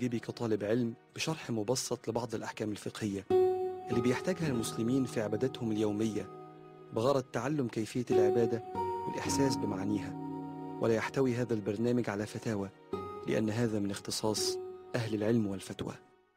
واجبي كطالب علم بشرح مبسط لبعض الأحكام الفقهية اللي بيحتاجها المسلمين في عباداتهم اليومية بغرض تعلم كيفية العبادة والإحساس بمعانيها ولا يحتوي هذا البرنامج على فتاوى لأن هذا من اختصاص أهل العلم والفتوى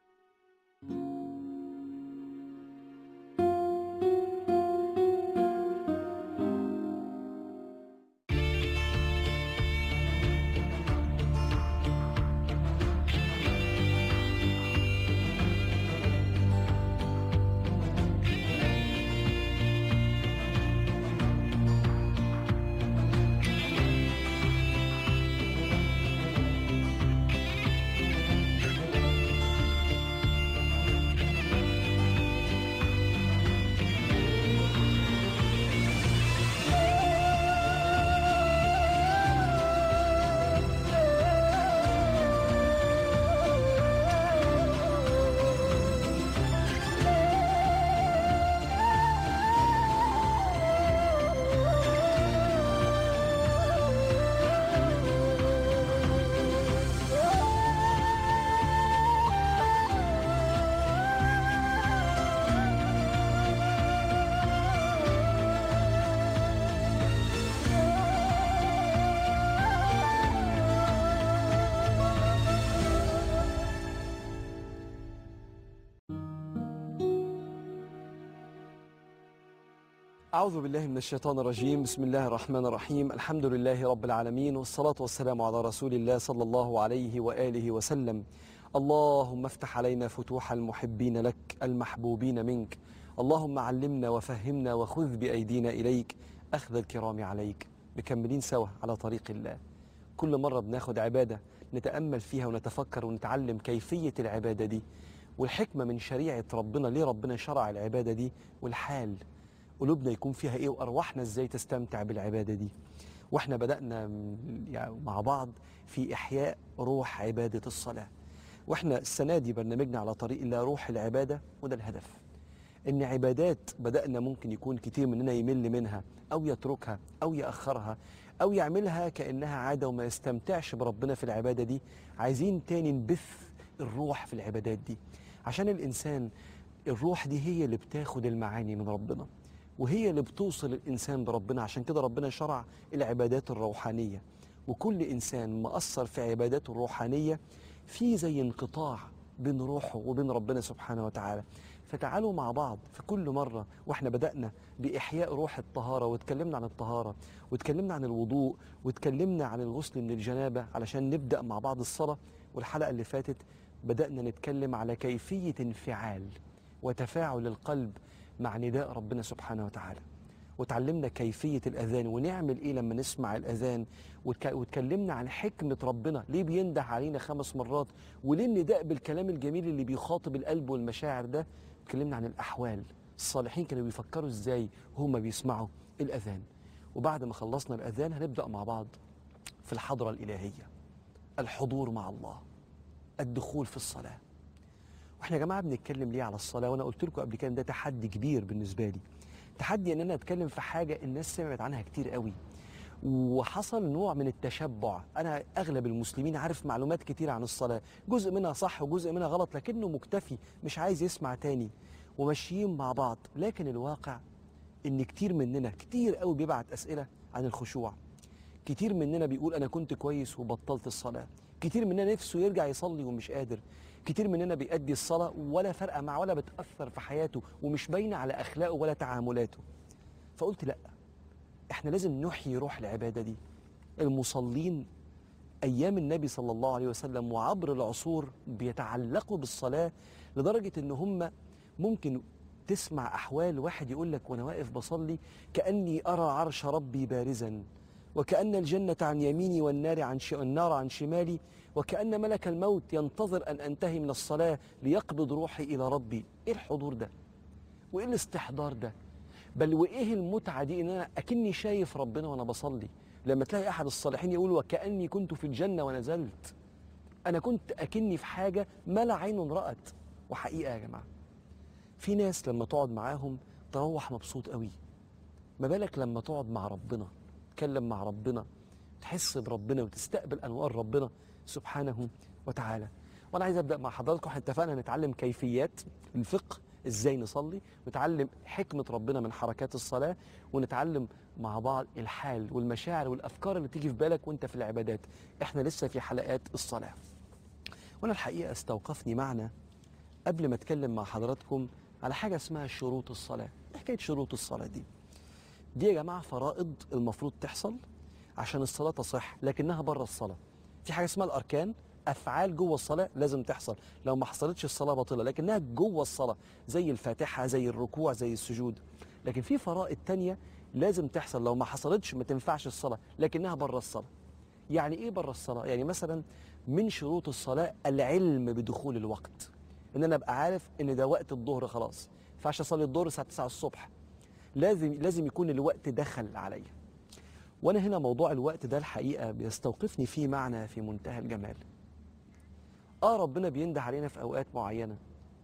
أعوذ بالله من الشيطان الرجيم بسم الله الرحمن الرحيم الحمد لله رب العالمين والصلاة والسلام على رسول الله صلى الله عليه وآله وسلم اللهم افتح علينا فتوح المحبين لك المحبوبين منك اللهم علمنا وفهمنا وخذ بأيدينا إليك أخذ الكرام عليك مكملين سوا على طريق الله كل مرة بناخد عبادة نتأمل فيها ونتفكر ونتعلم كيفية العبادة دي والحكمة من شريعة ربنا ليه ربنا شرع العبادة دي والحال قلوبنا يكون فيها ايه وارواحنا ازاي تستمتع بالعباده دي واحنا بدانا م- يعني مع بعض في احياء روح عباده الصلاه واحنا السنه دي برنامجنا على طريق الله روح العباده وده الهدف ان عبادات بدانا ممكن يكون كتير مننا يمل منها او يتركها او ياخرها او يعملها كانها عاده وما يستمتعش بربنا في العباده دي عايزين تاني نبث الروح في العبادات دي عشان الانسان الروح دي هي اللي بتاخد المعاني من ربنا وهي اللي بتوصل الإنسان بربنا عشان كده ربنا شرع العبادات الروحانية وكل إنسان مأثر في عباداته الروحانية في زي انقطاع بين روحه وبين ربنا سبحانه وتعالى فتعالوا مع بعض في كل مرة واحنا بدأنا بإحياء روح الطهارة واتكلمنا عن الطهارة واتكلمنا عن الوضوء واتكلمنا عن الغسل من الجنابة علشان نبدأ مع بعض الصلاة والحلقة اللي فاتت بدأنا نتكلم على كيفية انفعال وتفاعل القلب مع نداء ربنا سبحانه وتعالى وتعلمنا كيفية الأذان ونعمل إيه لما نسمع الأذان وتك- وتكلمنا عن حكمة ربنا ليه بينده علينا خمس مرات وليه النداء بالكلام الجميل اللي بيخاطب القلب والمشاعر ده اتكلمنا عن الأحوال الصالحين كانوا بيفكروا إزاي هما بيسمعوا الأذان وبعد ما خلصنا الأذان هنبدأ مع بعض في الحضرة الإلهية الحضور مع الله الدخول في الصلاه واحنا يا جماعه بنتكلم ليه على الصلاه وانا قلت لكم قبل كده إن ده تحدي كبير بالنسبه لي تحدي ان انا اتكلم في حاجه الناس سمعت عنها كتير قوي وحصل نوع من التشبع انا اغلب المسلمين عارف معلومات كتير عن الصلاه جزء منها صح وجزء منها غلط لكنه مكتفي مش عايز يسمع تاني وماشيين مع بعض لكن الواقع ان كتير مننا كتير قوي بيبعت اسئله عن الخشوع كتير مننا بيقول انا كنت كويس وبطلت الصلاه كتير مننا نفسه يرجع يصلي ومش قادر كتير مننا بيأدي الصلاة ولا فرقة معاه ولا بتأثر في حياته ومش باينة على أخلاقه ولا تعاملاته فقلت لأ احنا لازم نحيي روح العبادة دي المصلين أيام النبي صلى الله عليه وسلم وعبر العصور بيتعلقوا بالصلاة لدرجة إن هم ممكن تسمع أحوال واحد يقول لك وأنا واقف بصلي كأني أرى عرش ربي بارزا وكأن الجنة عن يميني والنار عن ش... النار عن شمالي وكأن ملك الموت ينتظر أن أنتهي من الصلاة ليقبض روحي إلى ربي إيه الحضور ده وإيه الاستحضار ده بل وإيه المتعة دي إن أنا أكني شايف ربنا وأنا بصلي لما تلاقي أحد الصالحين يقول وكأني كنت في الجنة ونزلت أنا كنت أكني في حاجة ما لا عين رأت وحقيقة يا جماعة في ناس لما تقعد معاهم تروح مبسوط قوي ما بالك لما تقعد مع ربنا تتكلم مع ربنا تحس بربنا وتستقبل انوار ربنا سبحانه وتعالى وانا عايز ابدا مع حضراتكم احنا اتفقنا نتعلم كيفيات الفقه ازاي نصلي نتعلم حكمه ربنا من حركات الصلاه ونتعلم مع بعض الحال والمشاعر والافكار اللي تيجي في بالك وانت في العبادات احنا لسه في حلقات الصلاه وانا الحقيقه استوقفني معنى قبل ما اتكلم مع حضراتكم على حاجه اسمها شروط الصلاه إيه حكايه شروط الصلاه دي دي يا جماعه فرائض المفروض تحصل عشان الصلاه تصح لكنها بره الصلاه في حاجه اسمها الاركان افعال جوه الصلاه لازم تحصل لو ما حصلتش الصلاه باطله لكنها جوه الصلاه زي الفاتحه زي الركوع زي السجود لكن في فرائض تانية لازم تحصل لو ما حصلتش ما تنفعش الصلاه لكنها بره الصلاه يعني ايه بره الصلاه يعني مثلا من شروط الصلاه العلم بدخول الوقت ان انا ابقى عارف ان ده وقت الظهر خلاص ما ينفعش اصلي الظهر الساعه 9 الصبح لازم لازم يكون الوقت دخل عليا وانا هنا موضوع الوقت ده الحقيقه بيستوقفني فيه معنى في منتهى الجمال اه ربنا بينده علينا في اوقات معينه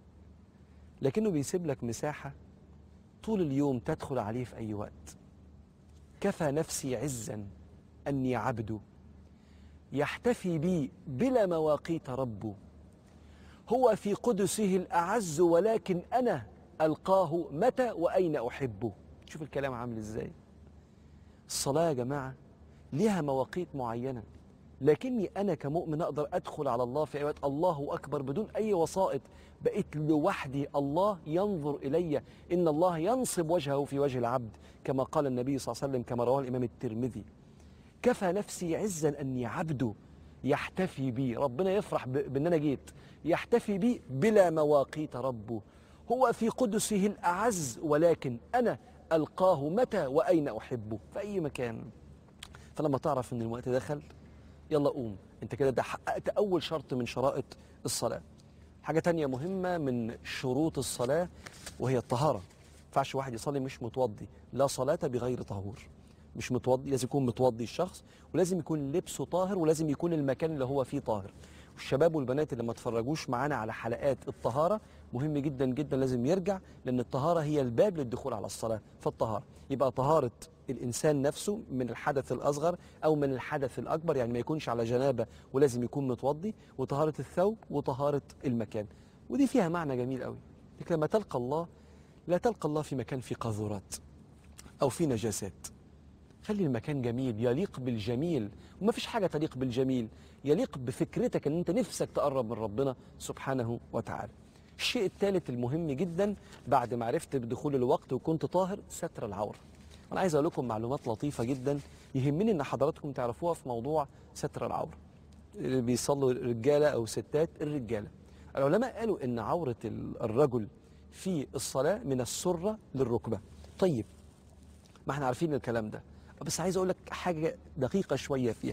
لكنه بيسيب لك مساحه طول اليوم تدخل عليه في اي وقت كفى نفسي عزا اني عبد يحتفي بي بلا مواقيت ربه هو في قدسه الاعز ولكن انا القاه متى واين احبه شوف الكلام عامل ازاي الصلاه يا جماعه ليها مواقيت معينه لكني انا كمؤمن اقدر ادخل على الله في اوقات الله اكبر بدون اي وسائط بقيت لوحدي الله ينظر الي ان الله ينصب وجهه في وجه العبد كما قال النبي صلى الله عليه وسلم كما رواه الامام الترمذي كفى نفسي عزا اني عبده يحتفي بي ربنا يفرح ب- بان انا جيت يحتفي بي بلا مواقيت ربه هو في قدسه الاعز ولكن انا القاه متى واين احبه في اي مكان فلما تعرف ان الوقت دخل يلا قوم انت كده ده حققت اول شرط من شرائط الصلاه حاجه تانية مهمه من شروط الصلاه وهي الطهاره ما ينفعش واحد يصلي مش متوضي لا صلاه بغير طهور مش متوضي لازم يكون متوضي الشخص ولازم يكون لبسه طاهر ولازم يكون المكان اللي هو فيه طاهر والشباب والبنات اللي ما اتفرجوش معانا على حلقات الطهاره مهم جدا جدا لازم يرجع لان الطهاره هي الباب للدخول على الصلاه فالطهاره يبقى طهاره الانسان نفسه من الحدث الاصغر او من الحدث الاكبر يعني ما يكونش على جنابه ولازم يكون متوضي وطهاره الثوب وطهاره المكان ودي فيها معنى جميل قوي لكن لما تلقى الله لا تلقى الله في مكان فيه قاذورات او فيه نجاسات خلي المكان جميل يليق بالجميل وما فيش حاجة تليق بالجميل يليق بفكرتك ان انت نفسك تقرب من ربنا سبحانه وتعالى الشيء الثالث المهم جدا بعد ما عرفت بدخول الوقت وكنت طاهر ستر العورة انا عايز اقول لكم معلومات لطيفة جدا يهمني ان حضراتكم تعرفوها في موضوع ستر العورة اللي بيصلوا رجالة او ستات الرجالة العلماء قالوا ان عورة ال- الرجل في الصلاة من السرة للركبة طيب ما احنا عارفين الكلام ده بس عايز اقول لك حاجه دقيقه شويه فيها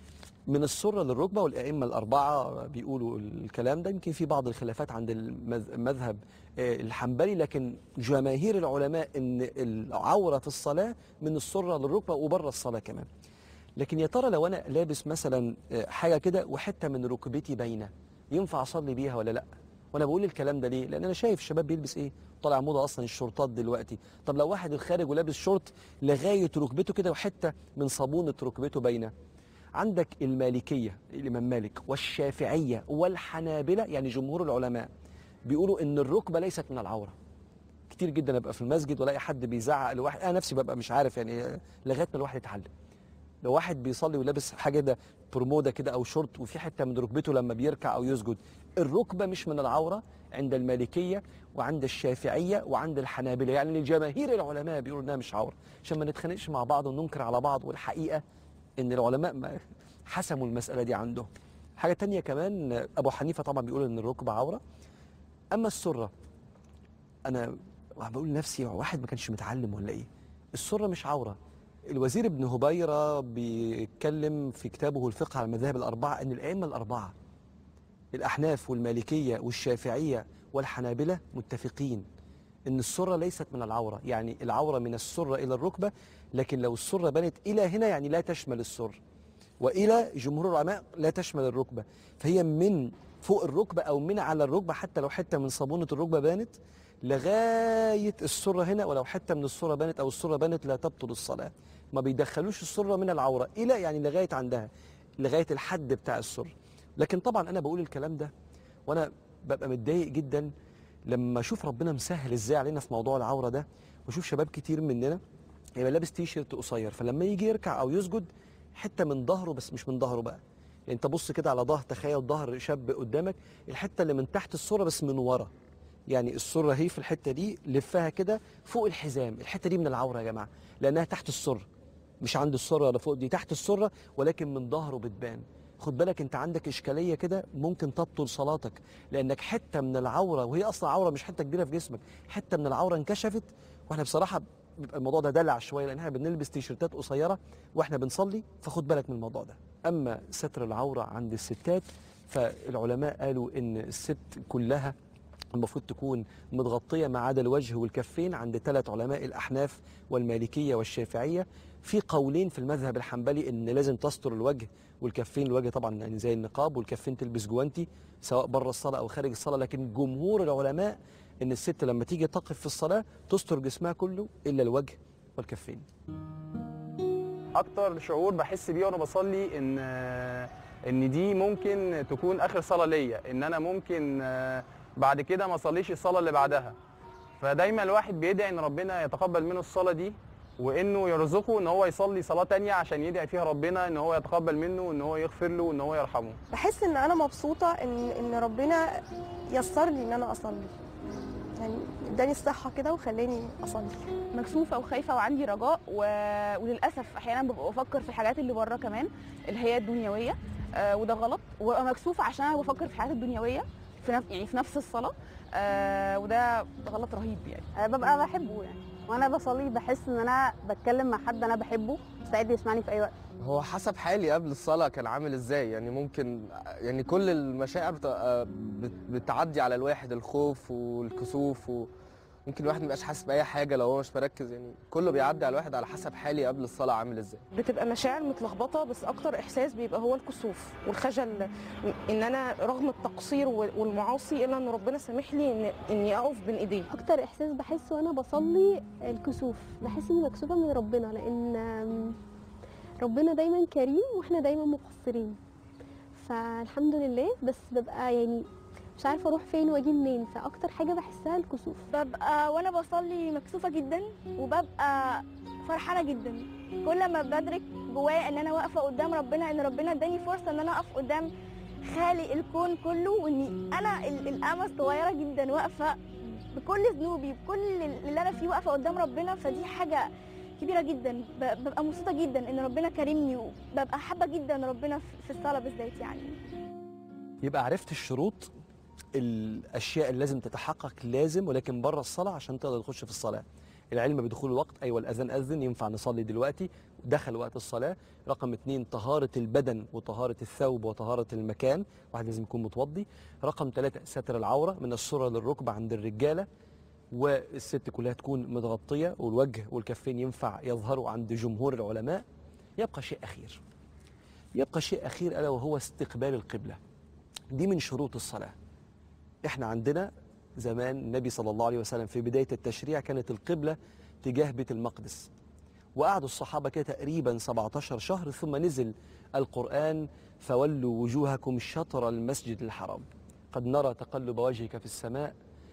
من السره للركبه والائمه الاربعه بيقولوا الكلام ده يمكن في بعض الخلافات عند المذ- المذهب آه، الحنبلي لكن جماهير العلماء ان العوره في الصلاه من السره للركبه وبره الصلاه كمان لكن يا ترى لو انا لابس مثلا آه، حاجه كده وحته من ركبتي باينه ينفع اصلي بيها ولا لا وانا بقول الكلام ده ليه لان انا شايف الشباب بيلبس ايه طالع موضه اصلا الشورتات دلوقتي طب لو واحد خارج ولابس شورت لغايه ركبته كده وحته من صابونه ركبته باينه عندك المالكيه الامام مالك والشافعيه والحنابله يعني جمهور العلماء بيقولوا ان الركبه ليست من العوره كتير جدا ابقى في المسجد والاقي حد بيزعق لواحد انا نفسي ببقى مش عارف يعني لغايه ما الواحد يتعلم لو واحد بيصلي ولابس حاجه ده برموده كده او شورت وفي حته من ركبته لما بيركع او يسجد الركبه مش من العوره عند المالكيه وعند الشافعيه وعند الحنابله يعني الجماهير العلماء بيقولوا انها مش عوره عشان ما نتخانقش مع بعض وننكر على بعض والحقيقه ان العلماء ما حسموا المساله دي عندهم حاجه تانية كمان ابو حنيفه طبعا بيقول ان الركبه عوره اما السره انا بقول لنفسي هو واحد ما كانش متعلم ولا ايه السره مش عوره الوزير ابن هبيره بيتكلم في كتابه الفقه على المذاهب الاربعه ان الائمه الاربعه الاحناف والمالكيه والشافعيه والحنابله متفقين ان السره ليست من العوره يعني العوره من السره الى الركبه لكن لو السره بنت الى هنا يعني لا تشمل السر والى جمهور العلماء لا تشمل الركبه فهي من فوق الركبه او من على الركبه حتى لو حته من صابونه الركبه بانت لغايه السره هنا ولو حته من السره بانت او السره بانت لا تبطل الصلاه ما بيدخلوش السره من العوره الى يعني لغايه عندها لغايه الحد بتاع السر لكن طبعا انا بقول الكلام ده وانا ببقى متضايق جدا لما اشوف ربنا مسهل ازاي علينا في موضوع العوره ده واشوف شباب كتير مننا يبقى لابس تي شيرت قصير فلما يجي يركع او يسجد حته من ظهره بس مش من ظهره بقى يعني انت بص كده على ظهر تخيل ظهر شاب قدامك الحته اللي من تحت الصوره بس من ورا يعني السره هي في الحته دي لفها كده فوق الحزام الحته دي من العوره يا جماعه لانها تحت السره مش عند السره ولا فوق دي تحت السره ولكن من ظهره بتبان خد بالك انت عندك اشكاليه كده ممكن تبطل صلاتك لانك حته من العوره وهي اصلا عوره مش حته كبيره في جسمك حته من العوره انكشفت واحنا بصراحه بيبقى الموضوع ده دلع شويه لان احنا بنلبس تيشيرتات قصيره واحنا بنصلي فخد بالك من الموضوع ده اما ستر العوره عند الستات فالعلماء قالوا ان الست كلها المفروض تكون متغطيه ما عدا الوجه والكفين عند ثلاث علماء الاحناف والمالكيه والشافعيه في قولين في المذهب الحنبلي ان لازم تستر الوجه والكفين الوجه طبعا يعني زي النقاب والكفين تلبس جوانتي سواء بره الصلاه او خارج الصلاه لكن جمهور العلماء ان الست لما تيجي تقف في الصلاه تستر جسمها كله الا الوجه والكفين اكتر شعور بحس بيه وانا بصلي ان ان دي ممكن تكون اخر صلاه ليا ان انا ممكن آه، بعد كده ما اصليش الصلاه اللي بعدها فدايما الواحد بيدعي ان ربنا يتقبل منه الصلاه دي وانه يرزقه ان هو يصلي صلاه تانية عشان يدعي فيها ربنا ان هو يتقبل منه وان هو يغفر له وان هو يرحمه بحس ان انا مبسوطه ان ان ربنا يسر لي ان انا اصلي يعني اداني الصحه كده وخلاني اصلي مكسوفه وخايفه وعندي رجاء و... وللاسف احيانا ببقى بفكر في الحاجات اللي بره كمان اللي هي الدنيويه آه وده غلط وببقى مكسوفه عشان انا بفكر في الحاجات الدنيويه في نف... يعني في نفس الصلاه آه وده غلط رهيب يعني أه ببقى بحبه يعني وانا بصلي بحس ان انا بتكلم مع حد انا بحبه مستعد يسمعني في اي وقت هو حسب حالي قبل الصلاة كان عامل ازاي يعني ممكن يعني كل المشاعر بتبقى بت- بتعدي على الواحد الخوف والكسوف وممكن الواحد ميبقاش حاسس بأي حاجة لو هو مش مركز يعني كله بيعدي على الواحد على حسب حالي قبل الصلاة عامل ازاي بتبقى مشاعر متلخبطه بس اكتر احساس بيبقى هو الكسوف والخجل ان انا رغم التقصير والمعاصي الا ان ربنا سامح لي ان اني اقف بين ايديه اكتر احساس بحسه وانا بصلي الكسوف بحس اني مكسوفه من ربنا لان آم، ربنا دايما كريم واحنا دايما مقصرين فالحمد لله بس ببقى يعني مش عارفه اروح فين واجي منين فاكتر حاجه بحسها الكسوف ببقى وانا بصلي مكسوفه جدا وببقى فرحانه جدا كل ما بدرك جوايا ان انا واقفه قدام ربنا ان ربنا اداني فرصه ان انا اقف قدام خالق الكون كله واني انا ال- الامه الصغيره جدا واقفه بكل ذنوبي بكل اللي انا فيه واقفه قدام ربنا فدي حاجه كبيره جدا ب- ببقى مبسوطه جدا ان ربنا كرمني وببقى حابه جدا ربنا في- في الصلاه بالذات يعني يبقى عرفت الشروط الاشياء اللي لازم تتحقق لازم ولكن بره الصلاه عشان تقدر تخش في الصلاه العلم بدخول الوقت ايوه الاذان اذن ينفع نصلي دلوقتي دخل وقت الصلاه رقم اتنين طهاره البدن وطهاره الثوب وطهاره المكان واحد لازم يكون متوضي رقم ثلاثة ستر العوره من السره للركبه عند الرجاله والست كلها تكون متغطيه والوجه والكفين ينفع يظهروا عند جمهور العلماء يبقى شيء اخير يبقى شيء اخير الا وهو استقبال القبله دي من شروط الصلاة احنا عندنا زمان النبي صلى الله عليه وسلم في بداية التشريع كانت القبلة تجاه بيت المقدس وقعدوا الصحابة كده تقريبا 17 شهر ثم نزل القرآن فولوا وجوهكم شطر المسجد الحرام قد نرى تقلب وجهك في السماء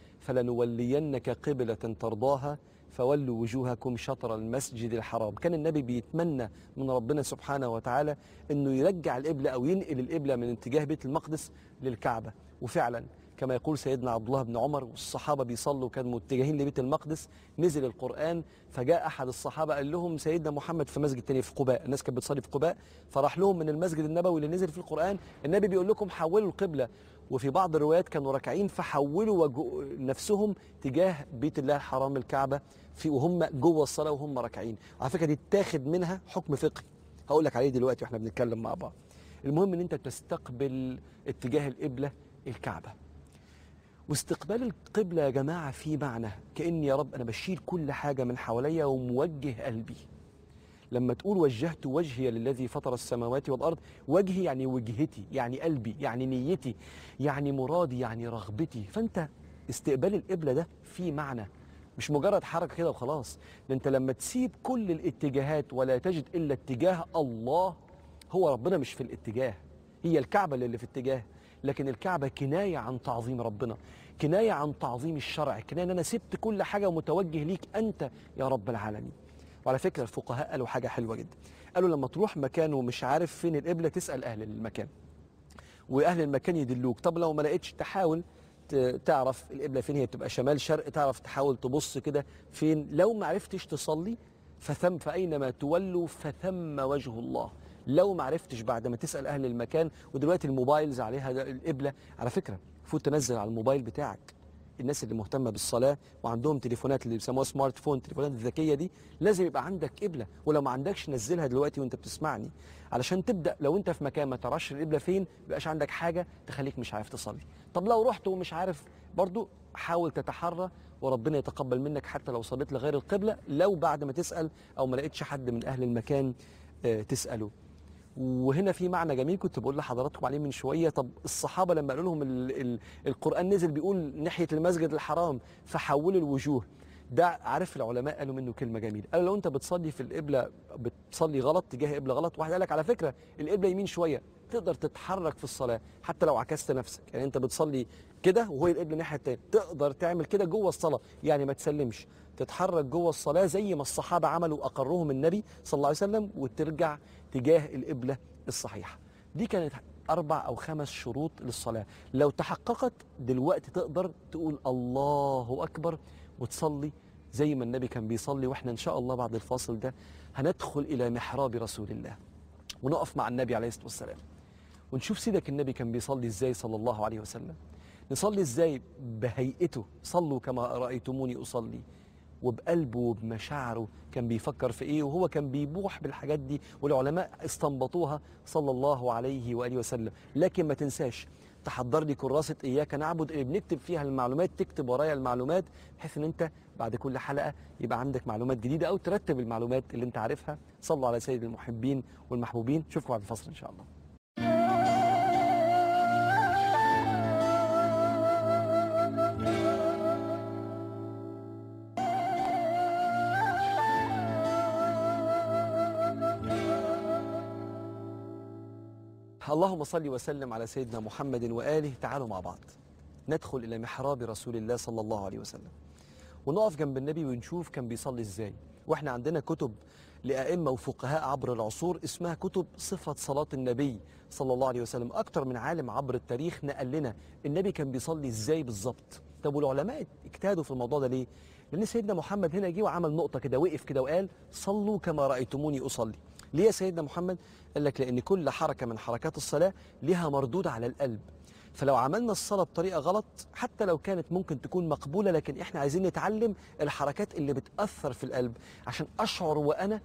فلنولينك قبلة ترضاها فولوا وجوهكم شطر المسجد الحرام كان النبي بيتمنى من ربنا سبحانه وتعالى انه يرجع القبلة او ينقل القبلة من اتجاه بيت المقدس للكعبة وفعلا كما يقول سيدنا عبد الله بن عمر والصحابة بيصلوا كانوا متجهين لبيت المقدس نزل القرآن فجاء أحد الصحابة قال لهم سيدنا محمد في مسجد تاني في قباء الناس كانت بتصلي في قباء فراح لهم من المسجد النبوي اللي نزل فيه القرآن النبي بيقول لكم حولوا القبلة وفي بعض الروايات كانوا راكعين فحولوا وجو نفسهم تجاه بيت الله الحرام الكعبة في وهم جوه الصلاة وهم راكعين على فكرة دي اتاخد منها حكم فقهي هقول لك عليه دلوقتي واحنا بنتكلم مع بعض المهم ان انت تستقبل اتجاه القبلة الكعبة واستقبال القبلة يا جماعة في معنى كأني يا رب أنا بشيل كل حاجة من حواليا وموجه قلبي لما تقول وجهت وجهي للذي فطر السماوات والأرض وجهي يعني وجهتي يعني قلبي يعني نيتي يعني مرادي يعني رغبتي فأنت استقبال القبلة ده في معنى مش مجرد حركة كده وخلاص ده انت لما تسيب كل الاتجاهات ولا تجد إلا اتجاه الله هو ربنا مش في الاتجاه هي الكعبة اللي في اتجاه لكن الكعبة كناية عن تعظيم ربنا كناية عن تعظيم الشرع كناية ان انا سبت كل حاجة ومتوجه ليك انت يا رب العالمين وعلى فكرة الفقهاء قالوا حاجة حلوة جدا قالوا لما تروح مكان ومش عارف فين القبلة تسأل اهل المكان واهل المكان يدلوك طب لو ما لقيتش تحاول ت- تعرف القبله فين هي بتبقى شمال شرق تعرف تحاول تبص كده فين لو ما عرفتش تصلي فثم فاينما تولوا فثم وجه الله لو ما عرفتش بعد ما تسال اهل المكان ودلوقتي الموبايلز عليها ده القبله على فكره المفروض تنزل على الموبايل بتاعك الناس اللي مهتمه بالصلاه وعندهم تليفونات اللي بيسموها سمارت فون التليفونات الذكيه دي لازم يبقى عندك قبله ولو ما عندكش نزلها دلوقتي وانت بتسمعني علشان تبدا لو انت في مكان ما تعرفش القبله فين ما يبقاش عندك حاجه تخليك مش عارف تصلي طب لو رحت ومش عارف برضو حاول تتحرى وربنا يتقبل منك حتى لو صليت لغير القبله لو بعد ما تسال او ما لقيتش حد من اهل المكان آه، تساله وهنا في معنى جميل كنت بقول لحضراتكم عليه من شويه طب الصحابه لما قالوا لهم ال ال القران نزل بيقول ناحيه المسجد الحرام فحولوا الوجوه ده عارف العلماء قالوا منه كلمه جميله قالوا لو انت بتصلي في القبله بتصلي غلط تجاه قبله غلط واحد قال لك على فكره القبله يمين شويه تقدر تتحرك في الصلاه حتى لو عكست نفسك يعني انت بتصلي كده وهي القبله الناحيه الثانيه تقدر تعمل كده جوه الصلاه يعني ما تسلمش تتحرك جوه الصلاه زي ما الصحابه عملوا اقرهم النبي صلى الله عليه وسلم وترجع تجاه القبله الصحيحه دي كانت اربع او خمس شروط للصلاه لو تحققت دلوقتي تقدر تقول الله اكبر وتصلي زي ما النبي كان بيصلي واحنا ان شاء الله بعد الفاصل ده هندخل الى محراب رسول الله ونقف مع النبي عليه الصلاه والسلام ونشوف سيدك النبي كان بيصلي ازاي صلى الله عليه وسلم نصلي ازاي بهيئته صلوا كما رايتموني اصلي وبقلبه وبمشاعره كان بيفكر في ايه وهو كان بيبوح بالحاجات دي والعلماء استنبطوها صلى الله عليه واله وسلم لكن ما تنساش تحضر لي كراسه اياك نعبد اللي بنكتب فيها المعلومات تكتب ورايا المعلومات بحيث ان انت بعد كل حلقه يبقى عندك معلومات جديده او ترتب المعلومات اللي انت عارفها صلوا على سيد المحبين والمحبوبين نشوفكم بعد الفصل ان شاء الله اللهم صل وسلم على سيدنا محمد واله تعالوا مع بعض ندخل الى محراب رسول الله صلى الله عليه وسلم ونقف جنب النبي ونشوف كان بيصلي ازاي واحنا عندنا كتب لائمه وفقهاء عبر العصور اسمها كتب صفه صلاه النبي صلى الله عليه وسلم اكتر من عالم عبر التاريخ نقل لنا النبي كان بيصلي ازاي بالظبط طب والعلماء اجتهدوا في الموضوع ده ليه لان سيدنا محمد هنا جه وعمل نقطه كده وقف كده وقال صلوا كما رايتموني اصلي ليه يا سيدنا محمد قال لك لان كل حركه من حركات الصلاه لها مردود على القلب فلو عملنا الصلاة بطريقة غلط حتى لو كانت ممكن تكون مقبولة لكن احنا عايزين نتعلم الحركات اللي بتأثر في القلب عشان أشعر وأنا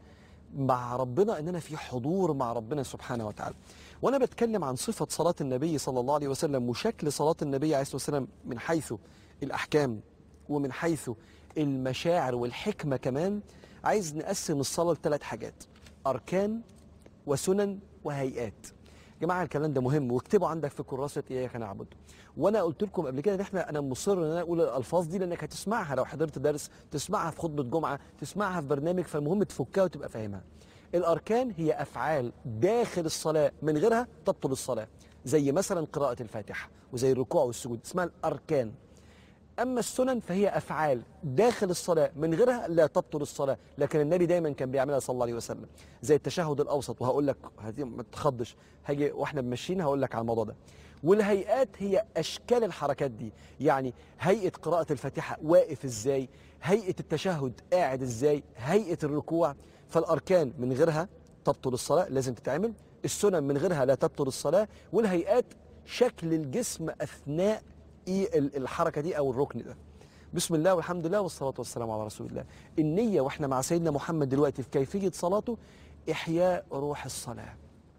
مع ربنا ان انا في حضور مع ربنا سبحانه وتعالى وانا بتكلم عن صفه صلاه النبي صلى الله عليه وسلم وشكل صلاه النبي عليه الصلاه والسلام من حيث الاحكام ومن حيث المشاعر والحكمه كمان عايز نقسم الصلاه لثلاث حاجات اركان وسنن وهيئات جماعه الكلام ده مهم واكتبوا عندك في كراسه اياك نعبد وانا قلت لكم قبل كده ان احنا انا مصر ان انا اقول الالفاظ دي لانك هتسمعها لو حضرت درس تسمعها في خطبه جمعه تسمعها في برنامج فالمهم تفكها وتبقى فاهمها الاركان هي افعال داخل الصلاه من غيرها تبطل الصلاه زي مثلا قراءه الفاتحه وزي الركوع والسجود اسمها الاركان اما السنن فهي افعال داخل الصلاه من غيرها لا تبطل الصلاه لكن النبي دايما كان بيعملها صلى الله عليه وسلم زي التشهد الاوسط وهقول لك هدي ما تخضش هاجي واحنا ماشيين هقول لك على الموضوع ده والهيئات هي اشكال الحركات دي يعني هيئه قراءه الفاتحه واقف ازاي هيئه التشهد قاعد ازاي هيئه الركوع فالاركان من غيرها تبطل الصلاه لازم تتعمل السنن من غيرها لا تبطل الصلاه والهيئات شكل الجسم اثناء ايه ال- الحركه دي او الركن ده بسم الله والحمد لله والصلاه والسلام على رسول الله النيه واحنا مع سيدنا محمد دلوقتي في كيفيه صلاته احياء روح الصلاه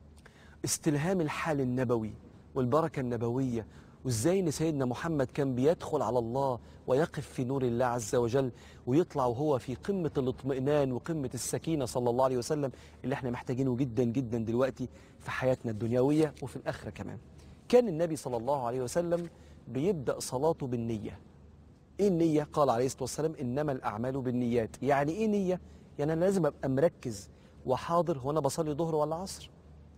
استلهام الحال النبوي والبركه النبويه وازاي ان سيدنا محمد كان بيدخل على الله ويقف في نور الله عز وجل ويطلع وهو في قمه الاطمئنان وقمه السكينه صلى الله عليه وسلم اللي احنا محتاجينه جدا جدا دلوقتي في حياتنا الدنيويه وفي الاخره كمان. كان النبي صلى الله عليه وسلم بيبدا صلاته بالنيه. ايه النيه؟ قال عليه الصلاه والسلام انما الاعمال بالنيات، يعني ايه نيه؟ يعني انا لازم ابقى مركز وحاضر هو انا بصلي ظهر ولا عصر؟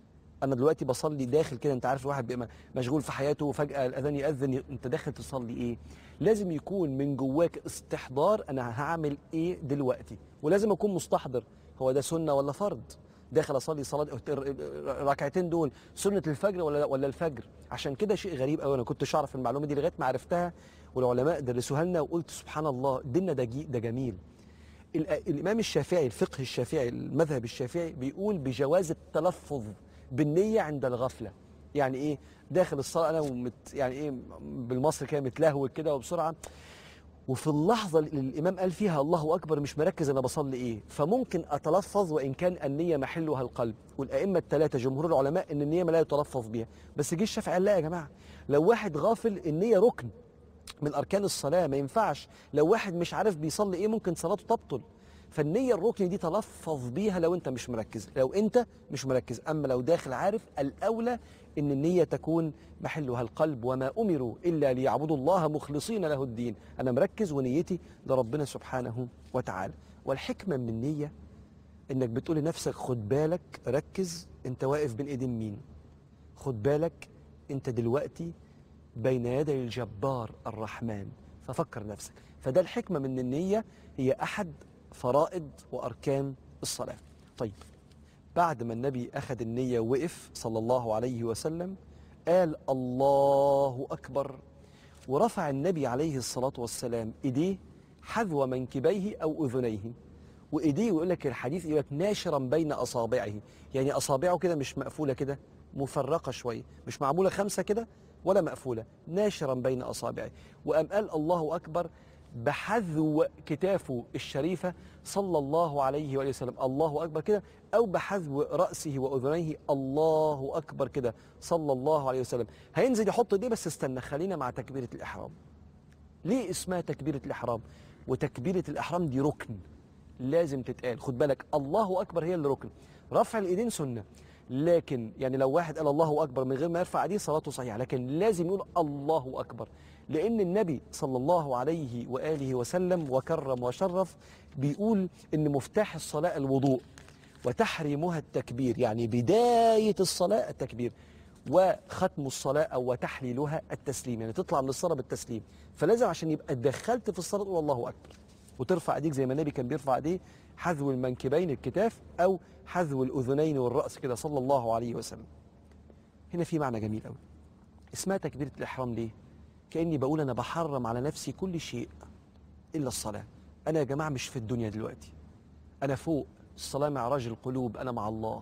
انا دلوقتي بصلي داخل كده انت عارف الواحد بيبقى مشغول في حياته وفجاه الاذان ياذن انت داخل تصلي ايه لازم يكون من جواك استحضار انا هعمل ايه دلوقتي ولازم اكون مستحضر هو ده سنه ولا فرض داخل اصلي صلاه ركعتين دول سنه الفجر ولا ولا الفجر عشان كده شيء غريب قوي انا كنتش اعرف المعلومه دي لغايه ما عرفتها والعلماء درسوها لنا وقلت سبحان الله ديننا ده جي- ده جميل الأ- الامام الشافعي الفقه الشافعي المذهب الشافعي بيقول بجواز التلفظ بالنيه عند الغفله يعني ايه داخل الصلاه انا ومت يعني ايه بالمصري كده متلهوج كده وبسرعه وفي اللحظه اللي الامام قال فيها الله اكبر مش مركز انا بصلي ايه فممكن اتلفظ وان كان النيه محلها القلب والائمه الثلاثه جمهور العلماء ان النيه ما لا يتلفظ بها بس جه الشافعي قال لا يا جماعه لو واحد غافل النيه ركن من اركان الصلاه ما ينفعش لو واحد مش عارف بيصلي ايه ممكن صلاته تبطل فالنية الركن دي تلفظ بيها لو انت مش مركز لو انت مش مركز اما لو داخل عارف الاولى ان النية تكون محلها القلب وما امروا الا ليعبدوا الله مخلصين له الدين انا مركز ونيتي لربنا سبحانه وتعالى والحكمة من النية انك بتقول لنفسك خد بالك ركز انت واقف بين ايدين مين خد بالك انت دلوقتي بين يدي الجبار الرحمن ففكر نفسك فده الحكمة من النية هي أحد فرائض وأركان الصلاة طيب بعد ما النبي أخذ النية ووقف صلى الله عليه وسلم قال الله أكبر ورفع النبي عليه الصلاة والسلام إيديه حذو منكبيه أو أذنيه وإيديه يقول لك الحديث يقول لك ناشرا بين أصابعه يعني أصابعه كده مش مقفولة كده مفرقة شوية مش معمولة خمسة كده ولا مقفولة ناشرا بين أصابعه وأم قال الله أكبر بحذو كتافه الشريفة صلى الله عليه وآله وسلم الله أكبر كده أو بحذو رأسه وأذنيه الله أكبر كده صلى الله عليه وسلم هينزل يحط دي بس استنى خلينا مع تكبيرة الإحرام ليه اسمها تكبيرة الإحرام وتكبيرة الإحرام دي ركن لازم تتقال خد بالك الله أكبر هي اللي ركن رفع الإيدين سنة لكن يعني لو واحد قال الله أكبر من غير ما يرفع ايديه صلاته صحيحة لكن لازم يقول الله أكبر لأن النبي صلى الله عليه وآله وسلم وكرم وشرف بيقول إن مفتاح الصلاة الوضوء وتحريمها التكبير يعني بداية الصلاة التكبير وختم الصلاة أو وتحليلها التسليم يعني تطلع من الصلاة بالتسليم فلازم عشان يبقى دخلت في الصلاة تقول الله أكبر وترفع ايديك زي ما النبي كان بيرفع ايديه حذو المنكبين الكتاف او حذو الاذنين والراس كده صلى الله عليه وسلم هنا في معنى جميل قوي اسمها تكبيره الاحرام ليه كاني بقول انا بحرم على نفسي كل شيء الا الصلاه انا يا جماعه مش في الدنيا دلوقتي انا فوق الصلاه معراج القلوب انا مع الله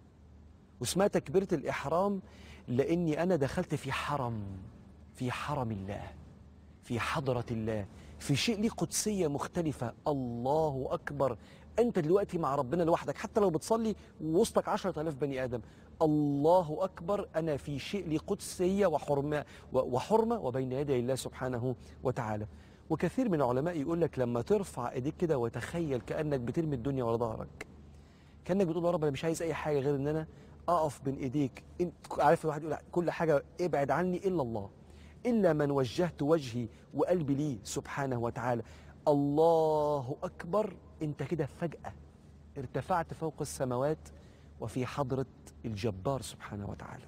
واسمها تكبيره الاحرام لاني انا دخلت في حرم في حرم الله في حضرة الله في شيء ليه قدسية مختلفة الله أكبر أنت دلوقتي مع ربنا لوحدك حتى لو بتصلي وسطك عشرة ألاف بني آدم الله أكبر أنا في شيء ليه قدسية وحرمة وحرمة وبين يدي الله سبحانه وتعالى وكثير من العلماء يقول لك لما ترفع ايديك كده وتخيل كأنك بترمي الدنيا ورا ظهرك كأنك بتقول يا رب أنا مش عايز أي حاجة غير إن أنا أقف بين إيديك انت عارف الواحد يقول كل حاجة ابعد عني إلا الله إلا من وجهت وجهي وقلبي ليه سبحانه وتعالى الله أكبر أنت كده فجأة ارتفعت فوق السماوات وفي حضرة الجبار سبحانه وتعالى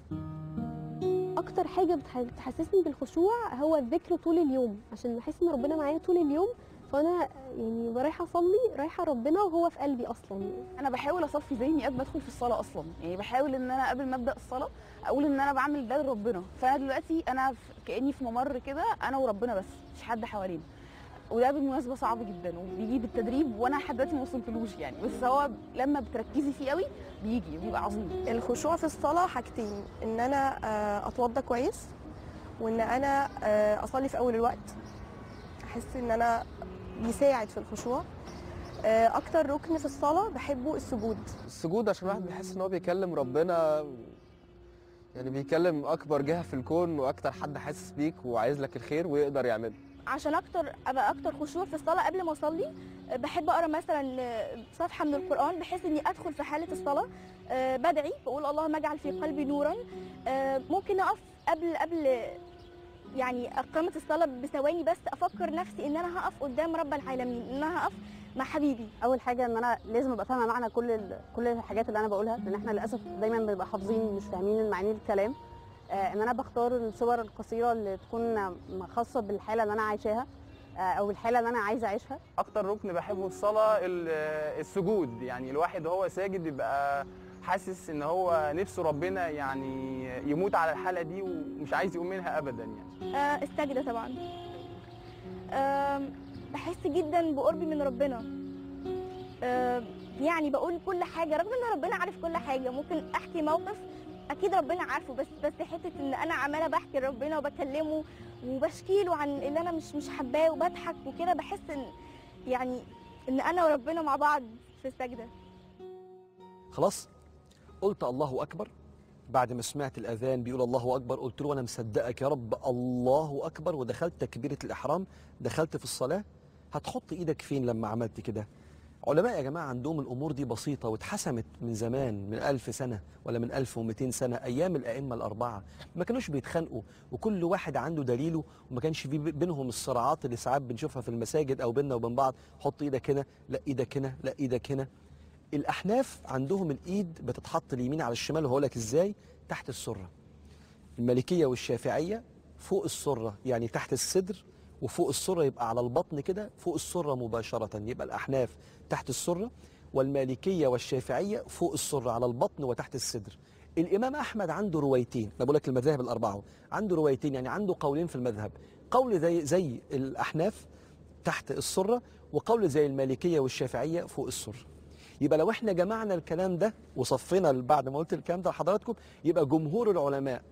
اكتر حاجه بتح- بتحسسني بالخشوع هو الذكر طول اليوم عشان بحس ان ربنا معايا طول اليوم فانا يعني رايحه اصلي رايحه ربنا وهو في قلبي اصلا انا بحاول اصفي ذهني قبل ما ادخل في الصلاه اصلا يعني بحاول ان انا قبل ما ابدا الصلاه اقول ان انا بعمل ده لربنا فانا دلوقتي انا في- كاني في ممر كده انا وربنا بس مش حد حوالينا وده بالمناسبه صعب جدا وبيجي بالتدريب وانا لحد دلوقتي ما وصلتلوش يعني بس هو لما بتركزي فيه قوي بيجي بيبقى عظيم الخشوع في الصلاة حاجتين إن أنا آه، أتوضى كويس وإن أنا آه، أصلي في أول الوقت أحس إن أنا بيساعد في الخشوع آه، أكتر ركن في الصلاة بحبه السجود السجود عشان الواحد بيحس ان هو بيكلم ربنا يعني بيكلم اكبر جهه في الكون واكتر حد حاسس بيك وعايز لك الخير ويقدر يعمله عشان اكتر ابقى اكتر خشوع في الصلاه قبل ما اصلي آه، بحب اقرا مثلا آه، صفحه من القران بحيث اني ادخل في حاله الصلاه آه، بدعي بقول اللهم اجعل في قلبي نورا آه، ممكن اقف قبل قبل يعني اقامه الصلاه بثواني بس افكر نفسي ان انا هقف قدام رب العالمين ان انا هقف مع حبيبي اول حاجه ان انا لازم ابقى فاهمه معنى كل ال... كل الحاجات اللي انا بقولها لان احنا للاسف دايما بنبقى حافظين مش فاهمين معاني الكلام آه ان انا بختار الصور القصيره اللي تكون خاصه بالحاله اللي انا عايشاها آه او الحاله اللي انا عايزه اعيشها اكتر ركن بحبه في الصلاه ال- السجود يعني الواحد وهو ساجد بيبقى حاسس ان هو نفسه ربنا يعني يموت على الحاله دي ومش عايز يقوم منها ابدا يعني آه السجدة طبعا آم، بحس جدا بقربي من ربنا آم، يعني بقول كل حاجة رغم ان ربنا عارف كل حاجة ممكن احكي موقف اكيد ربنا عارفه بس بس حتة ان انا عمالة بحكي لربنا وبكلمه وبشكي له عن اللي انا مش مش حباه وبضحك وكده بحس ان يعني ان انا وربنا مع بعض في السجدة خلاص قلت الله اكبر بعد ما سمعت الاذان بيقول الله اكبر قلت له انا مصدقك يا رب الله اكبر ودخلت تكبيره الاحرام دخلت في الصلاه هتحط ايدك فين لما عملت كده علماء يا جماعه عندهم الامور دي بسيطه واتحسمت من زمان من ألف سنه ولا من 1200 سنه ايام الائمه الاربعه ما كانوش بيتخانقوا وكل واحد عنده دليله وما كانش في بينهم الصراعات اللي ساعات بنشوفها في المساجد او بيننا وبين بعض حط ايدك هنا لا ايدك هنا لا ايدك هنا الاحناف عندهم الايد بتتحط اليمين على الشمال وهقول لك ازاي تحت السره المالكيه والشافعيه فوق السره يعني تحت الصدر وفوق السره يبقى على البطن كده فوق السره مباشره يبقى الاحناف تحت السره والمالكيه والشافعيه فوق السره على البطن وتحت الصدر الامام احمد عنده روايتين انا بقول لك المذاهب الاربعه عنده روايتين يعني عنده قولين في المذهب قول زي زي الاحناف تحت السره وقول زي المالكيه والشافعيه فوق السره يبقى لو احنا جمعنا الكلام ده وصفينا بعد ما قلت الكلام ده لحضراتكم يبقى جمهور العلماء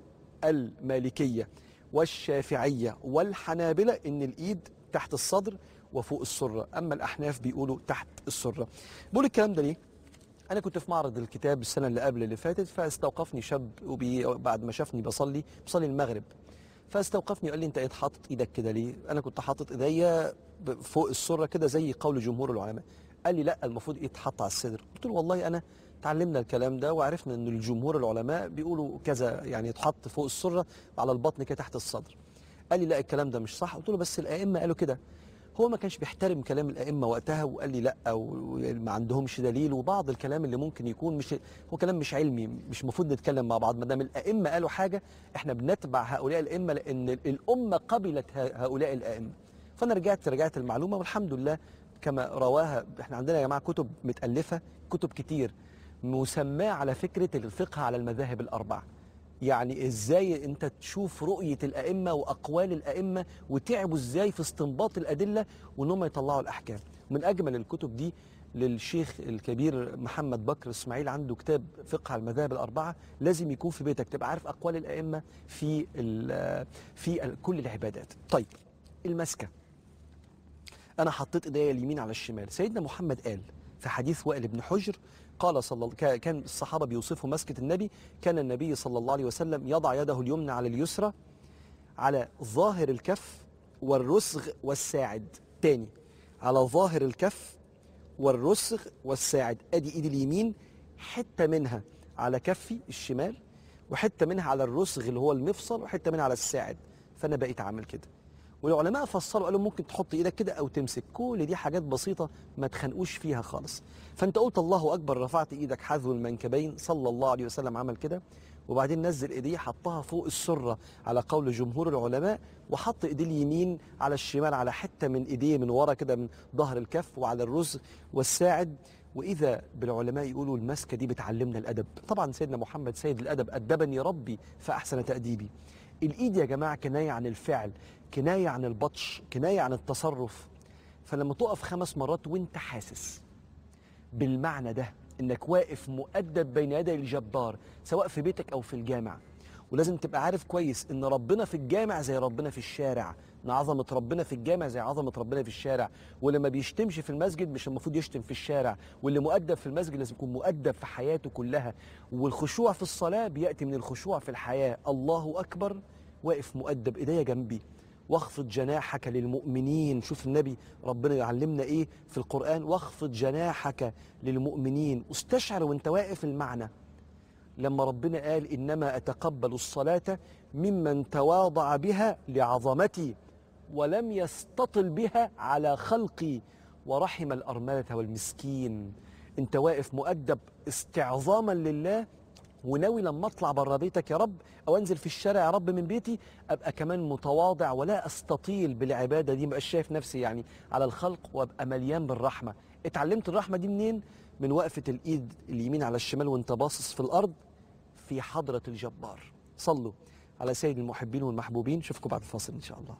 المالكيه والشافعيه والحنابله ان الايد تحت الصدر وفوق السره اما الاحناف بيقولوا تحت السره بقول الكلام ده ليه انا كنت في معرض الكتاب السنه اللي قبل اللي فاتت فاستوقفني شاب وبي بعد ما شافني بصلي بصلي المغرب فاستوقفني وقال لي انت ايه حاطط ايدك كده ليه انا كنت حاطط ايديا ب- فوق السره كده زي قول جمهور العلماء قال لي لا المفروض ايه تحط على الصدر قلت له والله انا تعلمنا الكلام ده وعرفنا ان الجمهور العلماء بيقولوا كذا يعني تحط فوق السره على البطن كده تحت الصدر قال لي لا الكلام ده مش صح قلت له بس الائمه قالوا كده هو ما كانش بيحترم كلام الائمه وقتها وقال لي لا وما عندهمش دليل وبعض الكلام اللي ممكن يكون مش هو كلام مش علمي مش المفروض نتكلم مع بعض ما دام الائمه قالوا حاجه احنا بنتبع هؤلاء الائمه لان الامه قبلت ه- هؤلاء الائمه فانا رجعت رجعت المعلومه والحمد لله كما رواها احنا عندنا يا جماعه كتب متالفه كتب كتير مسماه على فكره الفقه على المذاهب الاربعه يعني ازاي انت تشوف رؤيه الائمه واقوال الائمه وتعبوا ازاي في استنباط الادله وان هم يطلعوا الاحكام من اجمل الكتب دي للشيخ الكبير محمد بكر اسماعيل عنده كتاب فقه على المذاهب الاربعه لازم يكون في بيتك تبقى عارف اقوال الائمه في ال في ال كل العبادات طيب المسكه انا حطيت ايديا اليمين على الشمال سيدنا محمد قال في حديث وائل بن حجر قال صلى الله كا- كان الصحابه بيوصفوا مسكه النبي كان النبي صلى الله عليه وسلم يضع يده اليمنى على اليسرى على ظاهر الكف والرسغ والساعد تاني على ظاهر الكف والرسغ والساعد ادي ايدي اليمين حته منها على كفي الشمال وحته منها على الرسغ اللي هو المفصل وحته منها على الساعد فانا بقيت عامل كده والعلماء فسروا قالوا ممكن تحط ايدك كده او تمسك كل دي حاجات بسيطه ما تخنقوش فيها خالص فانت قلت الله اكبر رفعت ايدك حذو المنكبين صلى الله عليه وسلم عمل كده وبعدين نزل ايديه حطها فوق السره على قول جمهور العلماء وحط ايديه اليمين على الشمال على حته من ايديه من ورا كده من ظهر الكف وعلى الرزق والساعد واذا بالعلماء يقولوا المسكه دي بتعلمنا الادب طبعا سيدنا محمد سيد الادب ادبني ربي فاحسن تاديبي الايد يا جماعه كنايه عن الفعل كنايه عن البطش كنايه عن التصرف فلما تقف خمس مرات وانت حاسس بالمعنى ده انك واقف مؤدب بين يدي الجبار سواء في بيتك او في الجامع ولازم تبقى عارف كويس ان ربنا في الجامع زي ربنا في الشارع ان عظمه ربنا في الجامع زي عظمه ربنا في الشارع واللي ما بيشتمش في المسجد مش المفروض يشتم في الشارع واللي مؤدب في المسجد لازم يكون مؤدب في حياته كلها والخشوع في الصلاه بياتي من الخشوع في الحياه الله اكبر واقف مؤدب ايديا جنبي واخفض جناحك للمؤمنين شوف النبي ربنا يعلمنا ايه في القرآن واخفض جناحك للمؤمنين واستشعر وانت واقف المعنى لما ربنا قال إنما أتقبل الصلاة ممن تواضع بها لعظمتي ولم يستطل بها على خلقي ورحم الأرملة والمسكين أنت واقف مؤدب استعظاما لله وناوي لما اطلع بره بيتك يا رب او انزل في الشارع يا رب من بيتي ابقى كمان متواضع ولا استطيل بالعباده دي مبقاش شايف نفسي يعني على الخلق وابقى مليان بالرحمه اتعلمت الرحمه دي منين من وقفه الايد اليمين على الشمال وانت باصص في الارض في حضره الجبار صلوا على سيد المحبين والمحبوبين اشوفكم بعد الفاصل ان شاء الله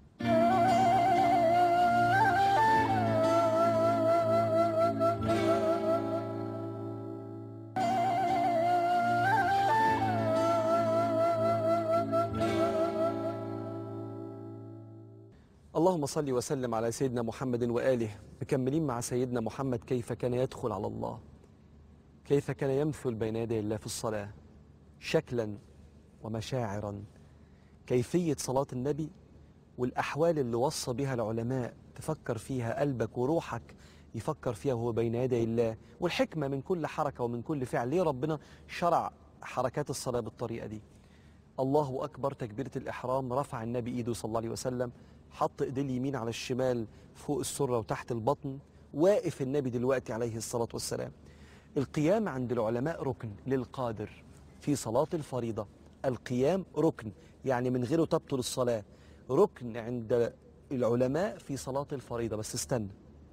اللهم صل وسلم على سيدنا محمد وآله مكملين مع سيدنا محمد كيف كان يدخل على الله كيف كان يمثل بين يدي الله في الصلاة شكلا ومشاعرا كيفية صلاة النبي والأحوال اللي وصى بها العلماء تفكر فيها قلبك وروحك يفكر فيها وهو بين يدي الله والحكمة من كل حركة ومن كل فعل ليه ربنا شرع حركات الصلاة بالطريقة دي الله أكبر تكبيرة الإحرام رفع النبي إيده صلى الله عليه وسلم حط إيديه اليمين على الشمال فوق السرة وتحت البطن واقف النبي دلوقتي عليه الصلاة والسلام القيام عند العلماء ركن للقادر في صلاة الفريضة القيام ركن يعني من غيره تبطل الصلاة ركن عند العلماء في صلاة الفريضة بس استنى